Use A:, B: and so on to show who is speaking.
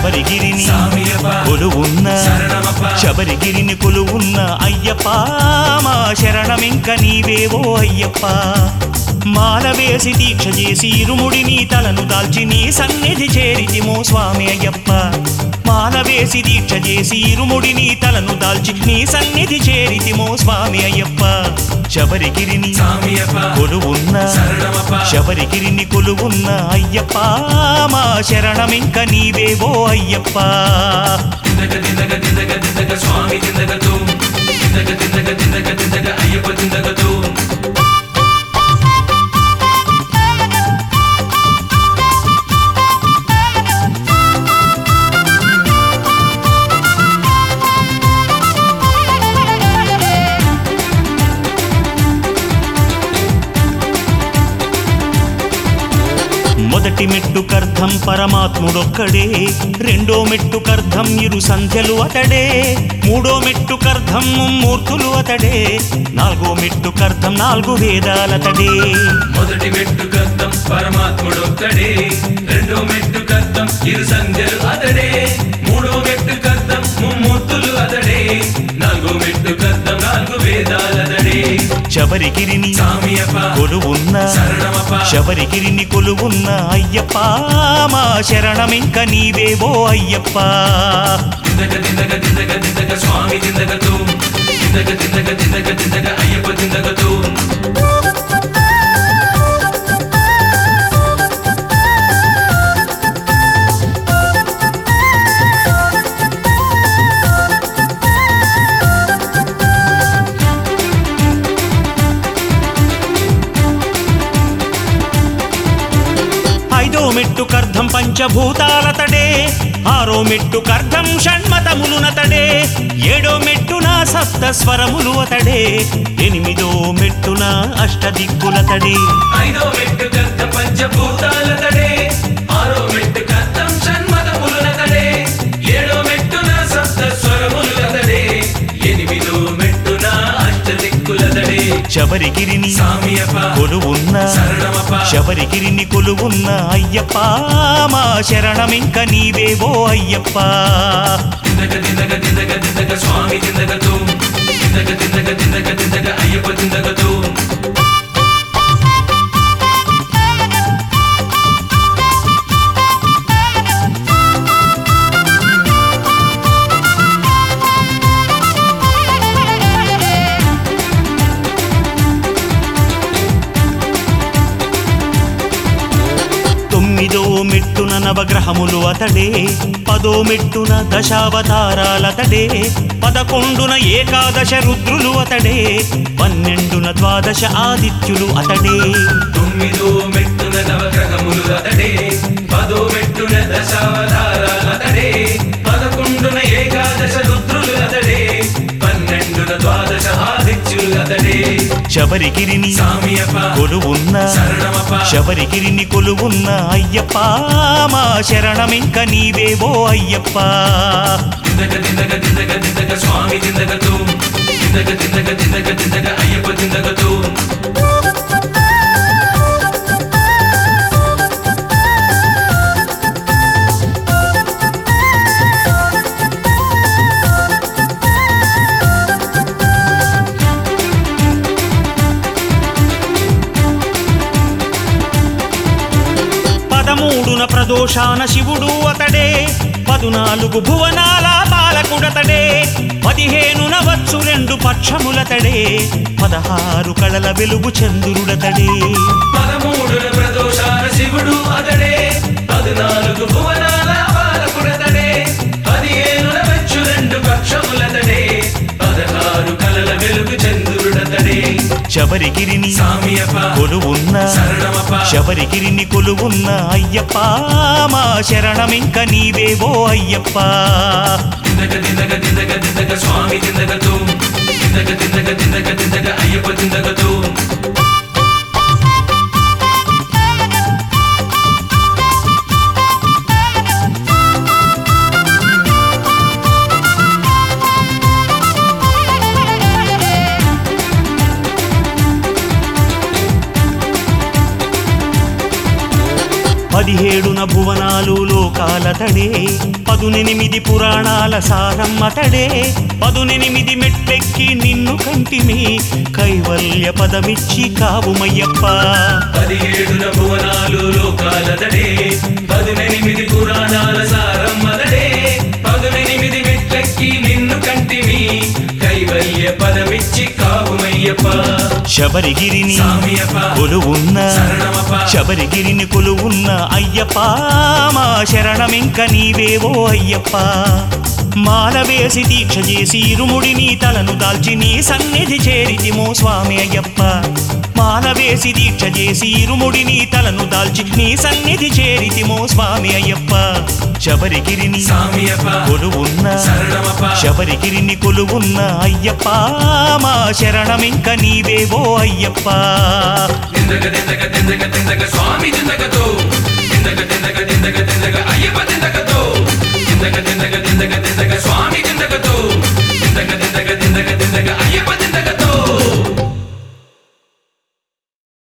A: శబరిగిరిని
B: సామియప్ప
A: కొలువున్న
B: శరణమప్ప
A: శబరిగిరిని కొలువున్న అయ్యప్ప మా శరణమింక నీవేవో అయ్యప్ప మాల వేసి దీక్ష చేసి ఇరుముడిని తలను దాల్చి నీ సన్నిధి చేరితిమో స్వామి అయ్యప్ప మాల వేసి దీక్ష చేసి ఇరుముడిని తలను దాల్చి నీ సన్నిధి చేరితిమో స్వామి అయ్యప్ప శబరిగిరిని
B: సామియప్ప
A: కొలువున్న
B: శరణమప్ప
A: శబరిగిరిని కొలువున్న అయ్యప్ప మా శరణమింక నీవేవో అయ్యప్ప
B: తిందగ తిందగ తిందగ తిందగ స్వామి తిందగతూ తిందగ తిందగ తిందగ తిందగ అయ్యప్ప తిందగతూ
A: మొదటి మెట్టుకర్థం పరమాత్ముడొక్కడే రెండో మెట్టుకర్థం ఇరు సంధ్యలు అతడే మూడో మెట్టుకర్థం ముమ్మూర్తులు అతడే నాలుగో మెట్టుకర్థం నాలుగు వేదాలతడే
B: మొదటి మెట్టు కర్తం పరమాత్ముడొక్కడే రెండో మెట్టు కర్తం ఇరు సంధ్యలు అతడే మూడో మెట్టు కర్తం ముమ్మూర్తులు అతడే నాలుగో మెట్టు కర్తం నాలుగు వేదాలతడే
A: శబరిగిరిని
B: సామియప్ప
A: కొలువున్న
B: శరణమప్ప
A: శబరిగిరిని కొలువున్న అయ్యప్ప మా శరణమింక నీవేవో అయ్యప్ప
B: తిందగ తిందగ తిందగ తిందగ స్వామి తిందగతూ తిందగ తిందగ తిందగ తిందగ అయ్యప్ప తిందగతూ
A: ఐదో మెట్టుకర్థం పంచభూతాలతడే ఆరో మెట్టుకర్థం షణ్మతములునతడే ఏడో మెట్టున సప్త స్వరములు అతడే ఎనిమిదో మెట్టున అష్టదిక్కులతడే
B: ఐదో మెట్టు కర్త పంచభూతాలతడే ఆరో మెట్టు కర్తం షణ్మతములునతడే ఏడో మెట్టున సప్త స్వరములునతడే ఎనిమిదో మెట్టున అష్టదిక్కులతడే
A: శబరిగిరిని
B: సామియప్ప
A: కొలువున్న
B: శరణమప్ప
A: శబరిగిరిని కొలువున్న అయ్యప్ప మా శరణమింక నీవేవో అయ్యప్ప
B: తిందగ తిందగ తిందగ తిందగ స్వామి తిందగతూ తిందగ తిందగ తిందగ తిందగ అయ్యప్ప తిందగతూ
A: తొమ్మిదో మెట్టున నవగ్రహములు అతడే పదో మెట్టున దశావతారాలతడే పదకొండున ఏకాదశ రుద్రులు అతడే పన్నెండున ద్వాదశ ఆదిత్యులు అతడే
B: తొమ్మిదో మెట్టున నవగ్రహములు అతడే పదో మెట్టున దశావతారాలతడే పదకొండున ఏకాదశ రుద్రులు అతడే పన్నెండున ద్వాదశ ఆదిత్యులు అతడే
A: శబరిగిరిని
B: సామియప్ప
A: కొలువున్న
B: శరణమప్ప
A: శబరిగిరిని కొలువున్న అయ్యప్ప మా శరణమింక నీవేవో అయ్యప్ప
B: తిందగ తిందగ తిందగ తిందగ స్వామి తిందగతూ తిందగ తిందగ తిందగ తిందగ అయ్యప్ప తిందగతూ
A: పదమూడున ప్రదోషాన శివుడు అతడే పదునాలుగు భువనాల పాలకుడతడే పదిహేనున వచ్చు రెండు పక్షములతడే పదహారు కళల వెలుగు చంద్రుడతడే
B: పదమూడున ప్రదోషాల శివుడు అతడే పద్నాలుగు భువనాల పాలకుడతడే పదిహేనుల వచ్చు రెండు పక్షములతడే పదహారు కలల వెలుగు చంద్రుడతడే
A: శబరిగిరిని
B: సామియప్ప
A: కొలువున్న
B: శరణమప్ప
A: శబరిగిరిని కొలువున్న అయ్యప్ప మా శరణమింక నీవేవో అయ్యప్ప
B: తిందగ తిందగ తిందగ తిందగ స్వామి తిందగతూ తిందగ తిందగ తిందగ తిందగ అయ్యప్ప తిందగతూ
A: పదిహేడున భువనాలు లోకాలతడే పదునెనిమిది పురాణాల సారమ్మతడే పదునెనిమిది మెట్లెక్కి నిన్ను కంటిమి కైవల్య పదమిచ్చి కావుమయ్యప్ప
B: పదిహేడున భువనాలు లోకాలదడే పదునెనిమిది పురాణాల సారమ్మదడే పదునెనిమిది మెట్లెక్కి నిన్ను కంటిమి కైవల్య పదమిచ్చి కావుమయ్యప్ప
A: శబరిగిరిని
B: సామియప్ప
A: కొలువున్న
B: శరణమప్ప
A: శబరిగిరిని కొలువున్న అయ్యప్ప మా శరణమింక నీవేవో అయ్యప్ప మాల వేసి దీక్ష చేసి ఇరుముడిని తలను దాల్చి నీ సన్నిధి చేరితిమో స్వామి అయ్యప్ప మాల వేసి దీక్ష చేసి ఇరుముడిని తలను దాల్చి నీ సన్నిధి చేరితిమో స్వామి అయ్యప్ప శబరిగిరిని
B: సామియప్ప
A: కొలువున్న
B: శరణమప్ప
A: శబరిగిరిని కొలువున్న అయ్యప్ప మా శరణమింక నీవేవో అయ్యప్ప
B: తిందక తిందక తిందక తిందక స్వామి తిందక